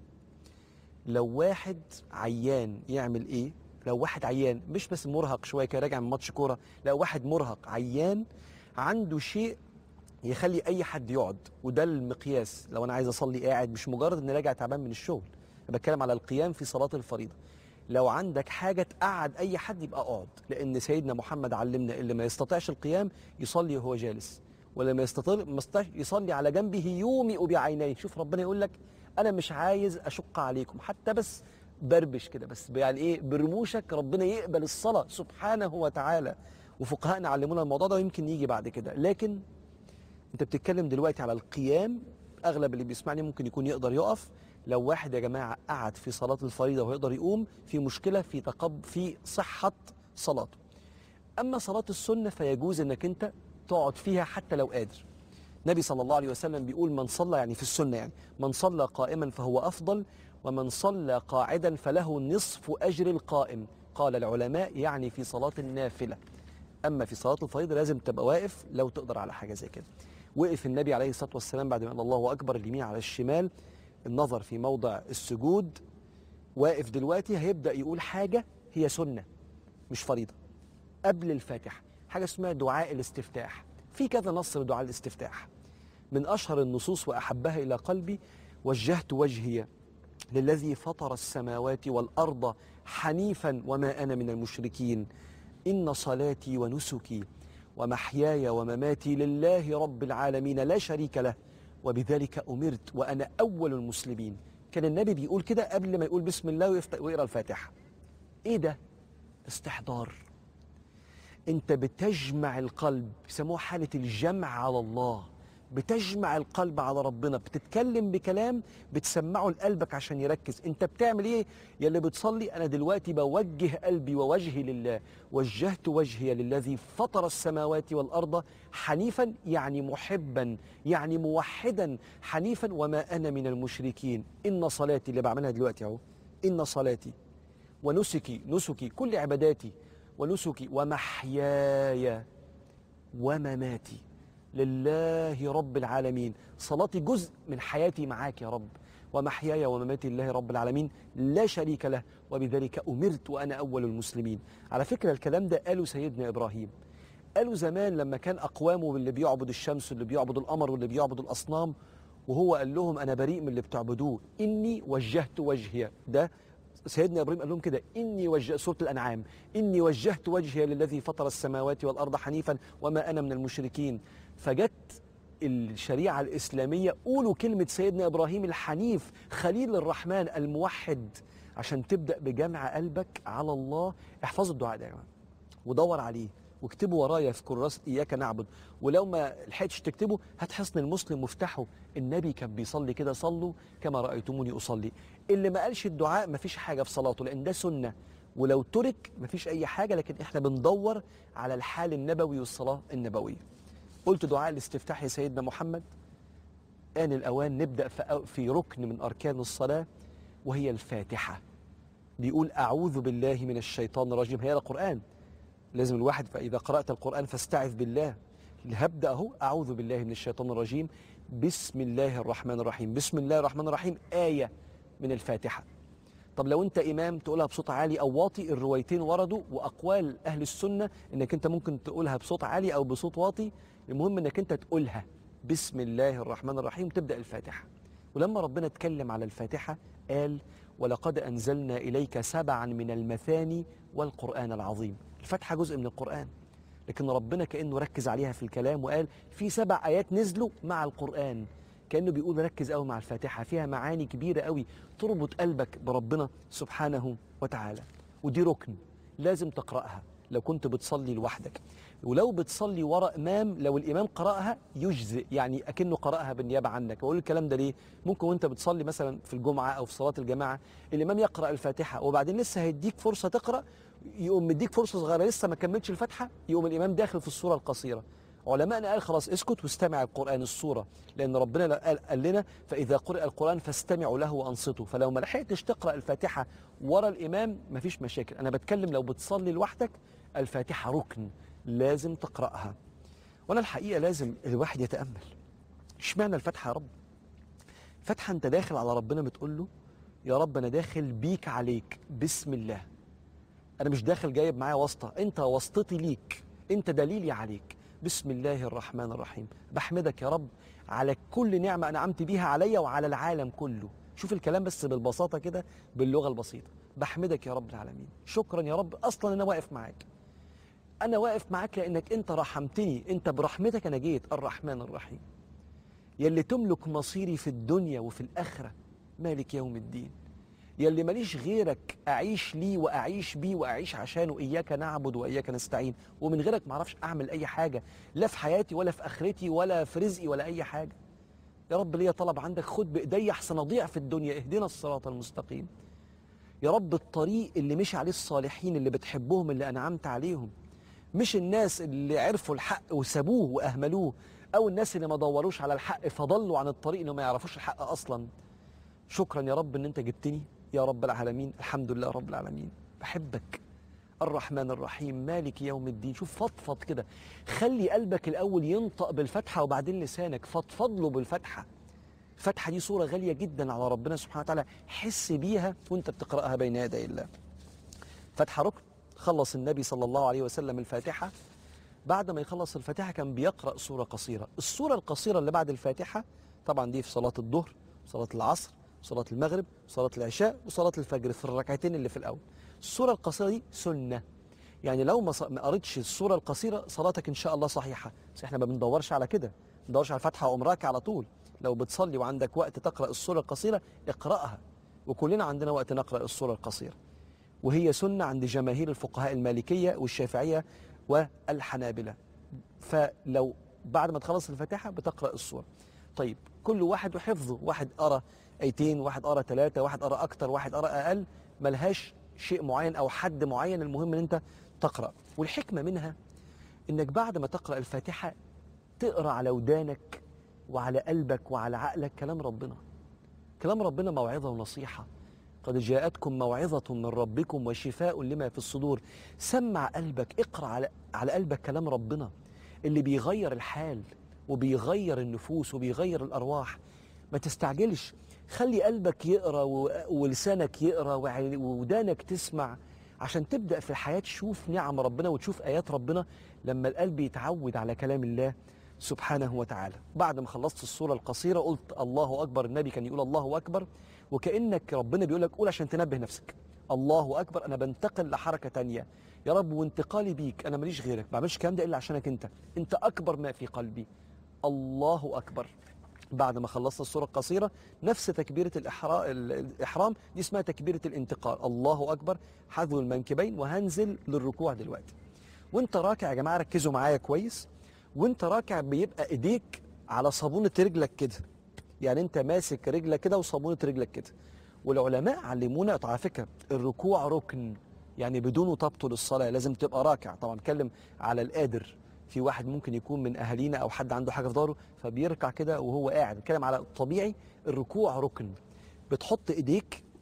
لو واحد عيان يعمل ايه لو واحد عيان مش بس مرهق شويه كده راجع من ماتش كوره لا واحد مرهق عيان عنده شيء يخلي اي حد يقعد وده المقياس لو انا عايز اصلي قاعد مش مجرد اني راجع تعبان من الشغل انا بتكلم على القيام في صلاه الفريضه لو عندك حاجه تقعد اي حد يبقى اقعد لان سيدنا محمد علمنا اللي ما يستطيعش القيام يصلي وهو جالس ولا ما يستطيع ما يستطيعش يصلي على جنبه يومئ بعينيه شوف ربنا يقول لك انا مش عايز اشق عليكم حتى بس بربش كده بس يعني ايه برموشك ربنا يقبل الصلاه سبحانه وتعالى وفقهاءنا علمونا الموضوع ده ويمكن يجي بعد كده لكن انت بتتكلم دلوقتي على القيام اغلب اللي بيسمعني ممكن يكون يقدر يقف لو واحد يا جماعه قعد في صلاه الفريضه ويقدر يقوم في مشكله في تقب في صحه صلاته اما صلاه السنه فيجوز انك انت تقعد فيها حتى لو قادر النبي صلى الله عليه وسلم بيقول من صلى يعني في السنه يعني من صلى قائما فهو افضل ومن صلى قاعدا فله نصف اجر القائم قال العلماء يعني في صلاه النافله اما في صلاه الفريضه لازم تبقى واقف لو تقدر على حاجه زي كده وقف النبي عليه الصلاه والسلام بعد ما قال الله اكبر اليمين على الشمال النظر في موضع السجود واقف دلوقتي هيبدا يقول حاجه هي سنه مش فريضه قبل الفاتحه حاجه اسمها دعاء الاستفتاح في كذا نص لدعاء الاستفتاح من اشهر النصوص واحبها الى قلبي وجهت وجهي للذي فطر السماوات والارض حنيفا وما انا من المشركين ان صلاتي ونسكي ومحياي ومماتي لله رب العالمين لا شريك له وبذلك امرت وانا اول المسلمين كان النبي بيقول كده قبل ما يقول بسم الله ويفتح ويقرا الفاتحه ايه ده استحضار انت بتجمع القلب بيسموها حاله الجمع على الله بتجمع القلب على ربنا بتتكلم بكلام بتسمعه لقلبك عشان يركز انت بتعمل ايه يا اللي بتصلي انا دلوقتي بوجه قلبي ووجهي لله وجهت وجهي للذي فطر السماوات والارض حنيفا يعني محبا يعني موحدا حنيفا وما انا من المشركين ان صلاتي اللي بعملها دلوقتي اهو ان صلاتي ونسكي نسكي كل عباداتي ونسكي ومحياي ومماتي لله رب العالمين صلاتي جزء من حياتي معاك يا رب ومحياي ومماتي لله رب العالمين لا شريك له وبذلك أمرت وأنا أول المسلمين على فكرة الكلام ده قاله سيدنا إبراهيم قالوا زمان لما كان أقوامه اللي بيعبد الشمس واللي بيعبد القمر واللي بيعبد الأصنام وهو قال لهم أنا بريء من اللي بتعبدوه إني وجهت وجهي ده سيدنا ابراهيم قال لهم كده اني وجه سوره الانعام اني وجهت وجهي للذي فطر السماوات والارض حنيفا وما انا من المشركين فجت الشريعه الاسلاميه قولوا كلمه سيدنا ابراهيم الحنيف خليل الرحمن الموحد عشان تبدا بجمع قلبك على الله احفظوا الدعاء ده يا جماعه ودور عليه واكتبوا ورايا في كراسة إياك نعبد ولو ما لحقتش تكتبه هات حصن المسلم مفتاحه النبي كان بيصلي كده صلوا كما رأيتموني أصلي اللي ما قالش الدعاء ما فيش حاجة في صلاته لأن ده سنة ولو ترك ما فيش أي حاجة لكن إحنا بندور على الحال النبوي والصلاة النبوية قلت دعاء الاستفتاح يا سيدنا محمد آن الأوان نبدأ في في ركن من أركان الصلاة وهي الفاتحة بيقول أعوذ بالله من الشيطان الرجيم هي القرآن لازم الواحد فإذا قرأت القرآن فاستعذ بالله هبدأ أهو أعوذ بالله من الشيطان الرجيم بسم الله الرحمن الرحيم بسم الله الرحمن الرحيم آية من الفاتحة طب لو انت امام تقولها بصوت عالي او واطي الروايتين وردوا واقوال اهل السنه انك انت ممكن تقولها بصوت عالي او بصوت واطي المهم انك انت تقولها بسم الله الرحمن الرحيم تبدا الفاتحه ولما ربنا اتكلم على الفاتحه قال ولقد انزلنا اليك سبعا من المثاني والقران العظيم الفاتحه جزء من القران لكن ربنا كانه ركز عليها في الكلام وقال في سبع ايات نزلوا مع القران كانه بيقول ركز قوي مع الفاتحه فيها معاني كبيره قوي تربط قلبك بربنا سبحانه وتعالى ودي ركن لازم تقراها لو كنت بتصلي لوحدك ولو بتصلي ورا امام لو الامام قراها يجزئ يعني اكنه قراها بالنيابه عنك بقول الكلام ده ليه ممكن وانت بتصلي مثلا في الجمعه او في صلاه الجماعه الامام يقرا الفاتحه وبعدين لسه هيديك فرصه تقرا يقوم مديك فرصه صغيره لسه ما كملتش الفاتحه يقوم الامام داخل في الصوره القصيره علماءنا قال خلاص اسكت واستمع القرآن الصورة لأن ربنا قال, قال لنا فإذا قرأ القرآن فاستمعوا له وأنصتوا فلو ما لحقتش تقرأ الفاتحة ورا الإمام مفيش مشاكل أنا بتكلم لو بتصلي لوحدك الفاتحة ركن لازم تقرأها وأنا الحقيقة لازم الواحد يتأمل اشمعنى الفاتحة يا رب فاتحة أنت داخل على ربنا بتقول له يا رب أنا داخل بيك عليك بسم الله أنا مش داخل جايب معايا واسطة أنت واسطتي ليك أنت دليلي عليك بسم الله الرحمن الرحيم بحمدك يا رب على كل نعمة أنعمت بيها عليا وعلى العالم كله شوف الكلام بس بالبساطة كده باللغة البسيطة بحمدك يا رب العالمين شكرا يا رب أصلا أنا واقف معاك أنا واقف معاك لأنك أنت رحمتني أنت برحمتك أنا جيت الرحمن الرحيم يلي تملك مصيري في الدنيا وفي الآخرة مالك يوم الدين يلي ماليش غيرك أعيش ليه وأعيش بيه وأعيش عشانه إياك نعبد وإياك نستعين ومن غيرك معرفش أعمل أي حاجة لا في حياتي ولا في آخرتي ولا في رزقي ولا أي حاجة يا رب ليا طلب عندك خد بإيدي أحسن أضيع في الدنيا اهدنا الصراط المستقيم يا رب الطريق اللي مشي عليه الصالحين اللي بتحبهم اللي أنعمت عليهم مش الناس اللي عرفوا الحق وسابوه وأهملوه أو الناس اللي ما دوروش على الحق فضلوا عن الطريق إنه ما يعرفوش الحق أصلا شكرا يا رب إن أنت جبتني يا رب العالمين الحمد لله رب العالمين بحبك الرحمن الرحيم مالك يوم الدين شوف فضفض كده خلي قلبك الأول ينطق بالفتحة وبعدين لسانك فضفض له بالفتحة الفتحة دي صورة غالية جدا على ربنا سبحانه وتعالى حس بيها وانت بتقرأها بين يدي الله فتحة ركن خلص النبي صلى الله عليه وسلم الفاتحة بعد ما يخلص الفاتحة كان بيقرأ سورة قصيرة السورة القصيرة اللي بعد الفاتحة طبعا دي في صلاة الظهر صلاة العصر صلاة المغرب صلاة العشاء وصلاة الفجر في الركعتين اللي في الأول السورة القصيرة دي سنة يعني لو ما ص- ما قريتش السورة القصيرة صلاتك إن شاء الله صحيحة بس إحنا ما بندورش على كده ما بندورش على الفاتحة وقوم راكع على طول لو بتصلي وعندك وقت تقرأ السورة القصيرة اقرأها وكلنا عندنا وقت نقرأ السورة القصيرة وهي سنة عند جماهير الفقهاء المالكية والشافعية والحنابلة فلو بعد ما تخلص الفاتحة بتقرأ السورة طيب كل واحد وحفظه واحد قرأ ايتين واحد قرأ ثلاثة واحد قرأ أكتر واحد قرأ أقل ملهاش شيء معين أو حد معين المهم إن أنت تقرأ والحكمة منها إنك بعد ما تقرأ الفاتحة تقرأ على ودانك وعلى قلبك وعلى عقلك كلام ربنا كلام ربنا موعظة ونصيحة قد جاءتكم موعظة من ربكم وشفاء لما في الصدور سمع قلبك اقرأ على, على قلبك كلام ربنا اللي بيغير الحال وبيغير النفوس وبيغير الأرواح ما تستعجلش خلي قلبك يقرأ و- ولسانك يقرأ وعي- وودانك تسمع عشان تبدأ في الحياة تشوف نعم ربنا وتشوف آيات ربنا لما القلب يتعود على كلام الله سبحانه وتعالى بعد ما خلصت الصورة القصيرة قلت الله أكبر النبي كان يقول الله أكبر وكأنك ربنا بيقول لك قول عشان تنبه نفسك الله أكبر أنا بنتقل لحركة تانية يا رب وانتقالي بيك أنا ماليش غيرك ما بعملش الكلام ده إلا عشانك أنت أنت أكبر ما في قلبي الله أكبر بعد ما خلصت الصورة القصيرة نفس تكبيرة الإحرا- ال- الإحرام دي اسمها تكبيرة الانتقال الله أكبر حذو المنكبين وهنزل للركوع دلوقتي وانت راكع يا جماعة ركزوا معايا كويس وانت راكع بيبقى ايديك على صابونة رجلك كده يعني انت ماسك رجلك كده وصابونة رجلك كده والعلماء علمونا على فكرة الركوع ركن يعني بدونه تبطل الصلاة لازم تبقى راكع طبعا اتكلم على القادر في واحد ممكن يكون من اهالينا او حد عنده حاجه في ظهره فبيركع كده وهو قاعد اتكلم على الطبيعي الركوع ركن بتحط ايديك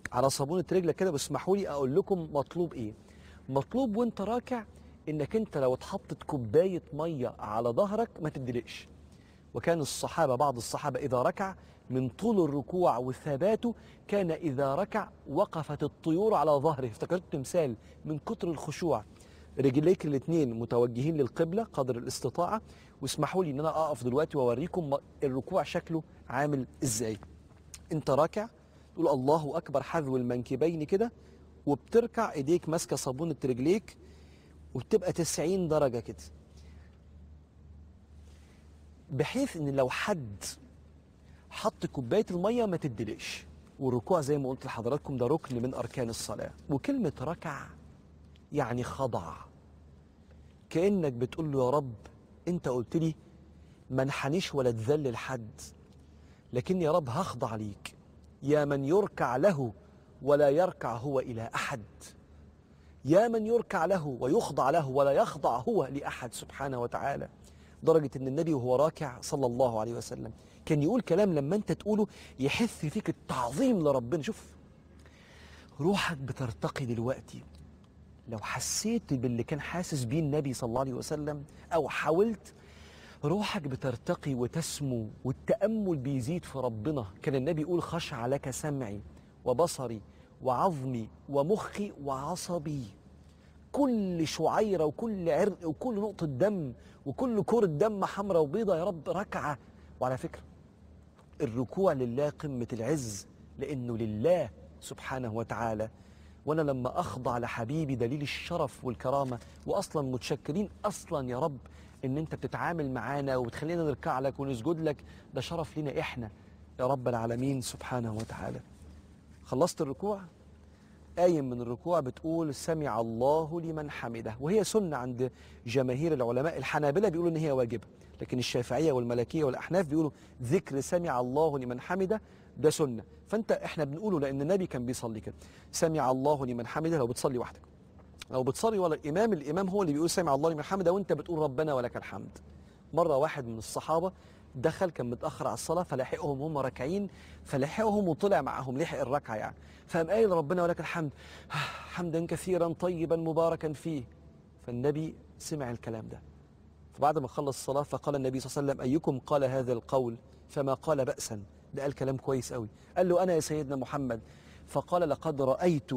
على صابونه رجلك كده واسمحوا لي اقول لكم مطلوب ايه مطلوب وانت راكع انك انت لو اتحطت كوبايه ميه على ظهرك ما تدلقش وكان الصحابه بعض الصحابه اذا ركع من طول الركوع وثباته كان اذا ركع وقفت الطيور على ظهره افتكرت تمثال من كتر الخشوع رجليك الاثنين متوجهين للقبله قدر الاستطاعه واسمحوا لي ان انا اقف دلوقتي واوريكم الركوع شكله عامل ازاي انت راكع تقول الله اكبر حذو المنكبين كده وبتركع ايديك ماسكه صابونه رجليك وبتبقى 90 درجه كده بحيث ان لو حد حط كوبايه الميه ما تدلقش والركوع زي ما قلت لحضراتكم ده ركن من اركان الصلاه وكلمه ركع يعني خضع كانك بتقول له يا رب انت قلت لي ما انحنيش ولا اتذلل حد لكن يا رب هخضع ليك يا من يركع له ولا يركع هو الى احد يا من يركع له ويخضع له ولا يخضع هو لاحد سبحانه وتعالى درجه ان النبي وهو راكع صلى الله عليه وسلم كان يقول كلام لما انت تقوله يحث فيك التعظيم لربنا شوف روحك بترتقي دلوقتي لو حسيت باللي كان حاسس بيه النبي صلى الله عليه وسلم او حاولت روحك بترتقي وتسمو والتأمل بيزيد في ربنا كان النبي يقول خشع لك سمعي وبصري وعظمي ومخي وعصبي كل شعيرة وكل عرق وكل نقطة دم وكل كرة دم حمراء وبيضة يا رب ركعة وعلى فكرة الركوع لله قمة العز لأنه لله سبحانه وتعالى وأنا لما أخضع لحبيبي دليل الشرف والكرامة وأصلا متشكرين أصلا يا رب إن أنت بتتعامل معانا وبتخلينا نركع لك ونسجد لك ده شرف لنا إحنا يا رب العالمين سبحانه وتعالى خلصت الركوع قايم من الركوع بتقول سمع الله لمن حمده وهي سنة عند جماهير العلماء الحنابلة بيقولوا إن هي واجبة لكن الشافعية والملكية والأحناف بيقولوا ذكر سمع الله لمن حمده ده سنة فأنت إحنا بنقوله لأن النبي كان بيصلي كده سمع الله لمن حمده لو بتصلي وحدك لو بتصلي ولا الإمام الإمام هو اللي بيقول سمع الله لمن حمده وأنت بتقول ربنا ولك الحمد مرة واحد من الصحابة دخل كان متأخر على الصلاة فلاحقهم هم راكعين فلاحقهم وطلع معهم لحق الركعة يعني فقام قايل ربنا ولك الحمد حمدا كثيرا طيبا مباركا فيه فالنبي سمع الكلام ده فبعد ما خلص الصلاة فقال النبي صلى الله عليه وسلم أيكم قال هذا القول فما قال بأسا ده قال كلام كويس قوي قال له أنا يا سيدنا محمد فقال لقد رأيت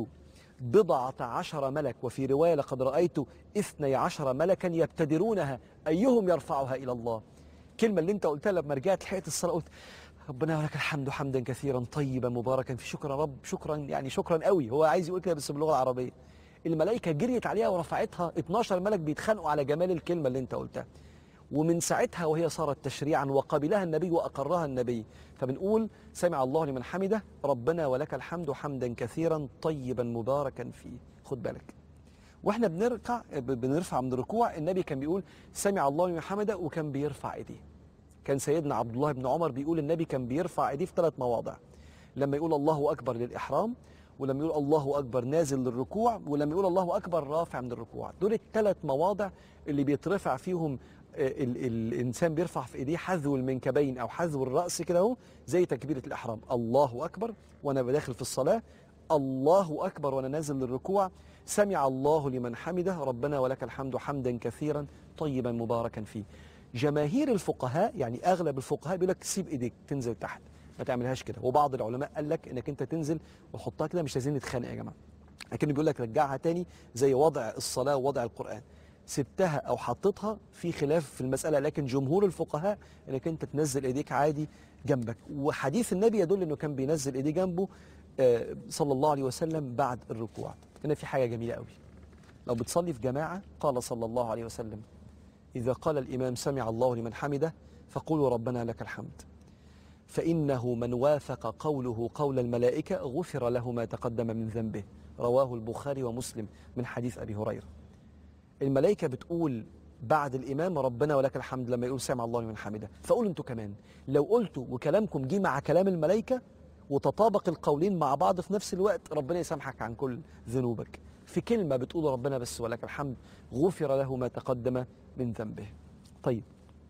بضعة عشر ملك وفي رواية لقد رأيت اثني عشر ملكا يبتدرونها أيهم يرفعها إلى الله الكلمة اللي انت قلتها لما رجعت لحقت الصلاة قلت ربنا ولك الحمد حمدا كثيرا طيبا مباركا في شكرا رب شكرا يعني شكرا قوي هو عايز يقول كده بس باللغة العربية الملائكة جريت عليها ورفعتها 12 ملك بيتخانقوا على جمال الكلمة اللي انت قلتها ومن ساعتها وهي صارت تشريعا وقبلها النبي وأقرها النبي فبنقول سمع الله لمن حمده ربنا ولك الحمد حمدا كثيرا طيبا مباركا فيه خد بالك واحنا بنركع بنرفع من الركوع النبي كان بيقول سمع الله لمن حمده وكان بيرفع ايديه كان سيدنا عبد الله بن عمر بيقول النبي كان بيرفع ايديه في ثلاث مواضع لما يقول الله اكبر للاحرام ولما يقول الله اكبر نازل للركوع ولما يقول الله اكبر رافع من الركوع دول الثلاث مواضع اللي بيترفع فيهم ال ال الانسان بيرفع في ايديه حذو المنكبين او حذو الراس كده اهو زي تكبيره الاحرام الله اكبر وانا بداخل في الصلاه الله اكبر وانا نازل للركوع سمع الله لمن حمده ربنا ولك الحمد حمدا كثيرا طيبا مباركا فيه جماهير الفقهاء يعني اغلب الفقهاء بيقول لك سيب ايديك تنزل تحت ما تعملهاش كده وبعض العلماء قال لك انك انت تنزل وتحطها كده مش عايزين نتخانق يا جماعه لكن بيقول لك رجعها تاني زي وضع الصلاه ووضع القران سبتها او حطيتها في خلاف في المساله لكن جمهور الفقهاء انك انت تنزل ايديك عادي جنبك وحديث النبي يدل انه كان بينزل ايديه جنبه آه، صلى الله عليه وسلم بعد الركوع هنا في حاجه جميله قوي لو بتصلي في جماعه قال صلى الله عليه وسلم اذا قال الامام سمع الله لمن حمده فقولوا ربنا لك الحمد فانه من وافق قوله قول الملائكه غفر له ما تقدم من ذنبه رواه البخاري ومسلم من حديث ابي هريره الملائكه بتقول بعد الامام ربنا ولك الحمد لما يقول سمع الله لمن حمده فقولوا انتوا كمان لو قلتوا وكلامكم جه مع كلام الملائكه وتطابق القولين مع بعض في نفس الوقت ربنا يسامحك عن كل ذنوبك في كلمه بتقول ربنا بس ولك الحمد غفر له ما تقدم من ذنبه طيب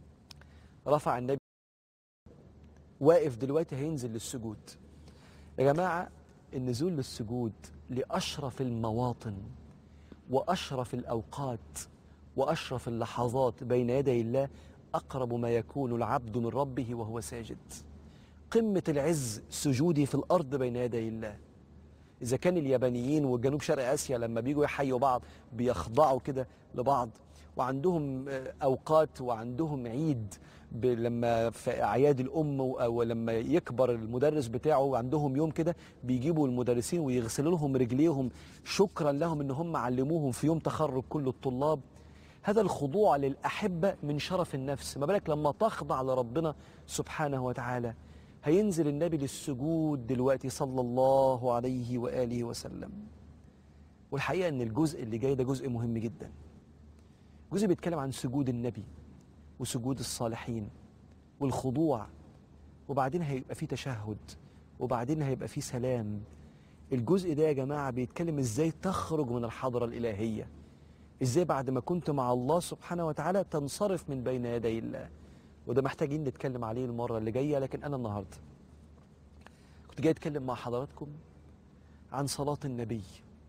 رفع النبي واقف دلوقتي هينزل للسجود يا جماعه النزول للسجود لأشرف المواطن وأشرف الأوقات وأشرف اللحظات بين يدي الله أقرب ما يكون العبد من ربه وهو ساجد قمة العز سجودي في الأرض بين يدي الله إذا كان اليابانيين وجنوب شرق آسيا لما بيجوا يحيوا بعض بيخضعوا كده لبعض وعندهم آه، أوقات وعندهم عيد ب- لما في أعياد الأم و- أو لما يكبر المدرس بتاعه عندهم يوم كده بيجيبوا المدرسين ويغسلوا لهم رجليهم شكرا لهم إن هم علموهم في يوم تخرج كل الطلاب هذا الخضوع للأحبة من شرف النفس ما بالك لما تخضع لربنا سبحانه وتعالى هينزل النبي للسجود دلوقتي صلى الله عليه وآله وسلم والحقيقة أن الجزء اللي جاي ده جزء مهم جدا جزء بيتكلم عن سجود النبي وسجود الصالحين والخضوع وبعدين هيبقى فيه تشهد وبعدين هيبقى فيه سلام الجزء ده يا جماعة بيتكلم ازاي تخرج من الحضرة الإلهية ازاي بعد ما كنت مع الله سبحانه وتعالى تنصرف من بين يدي الله وده محتاجين نتكلم عليه المرة اللي جاية لكن أنا النهاردة كنت جاي أتكلم مع حضراتكم عن صلاة النبي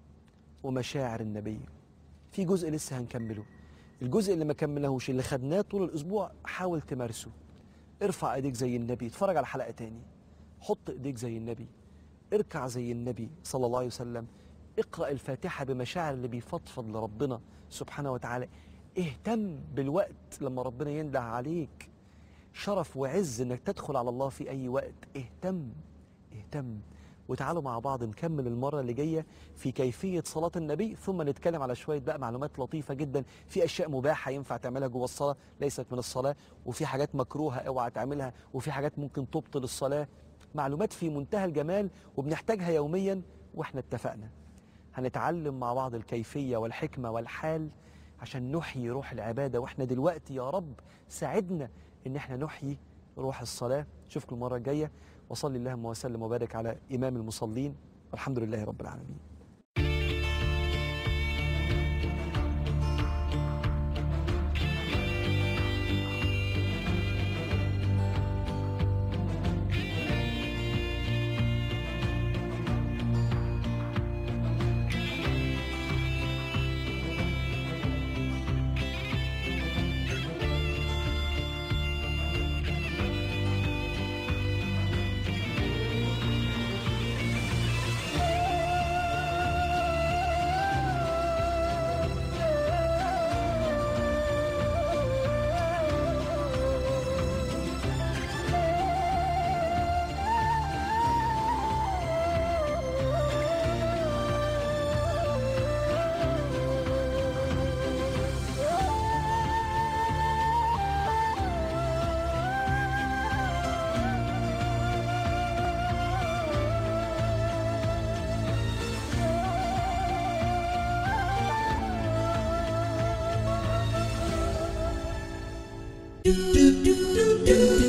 ومشاعر النبي في جزء لسه هنكمله الجزء اللي ما كملناهوش اللي خدناه طول الأسبوع حاول تمارسه ارفع ايديك زي النبي اتفرج على حلقة تاني حط ايديك زي النبي اركع زي النبي صلى الله عليه وسلم اقرأ الفاتحة بمشاعر اللي بيفضفض لربنا سبحانه وتعالى اهتم بالوقت لما ربنا ينده عليك شرف وعز انك تدخل على الله في اي وقت اهتم اهتم وتعالوا مع بعض نكمل المرة اللي جاية في كيفية صلاة النبي ثم نتكلم على شوية بقى معلومات لطيفة جدا في أشياء مباحة ينفع تعملها جوه الصلاة ليست من الصلاة وفي حاجات مكروهة اوعى تعملها وفي حاجات ممكن تبطل الصلاة معلومات في منتهى الجمال وبنحتاجها يوميا واحنا اتفقنا هنتعلم مع بعض الكيفية والحكمة والحال عشان نحيي روح العبادة واحنا دلوقتي يا رب ساعدنا ان احنا نحيي روح الصلاة اشوفكم المرة الجاية وصلي اللهم وسلم وبارك على إمام المصلين والحمد لله رب العالمين do do do do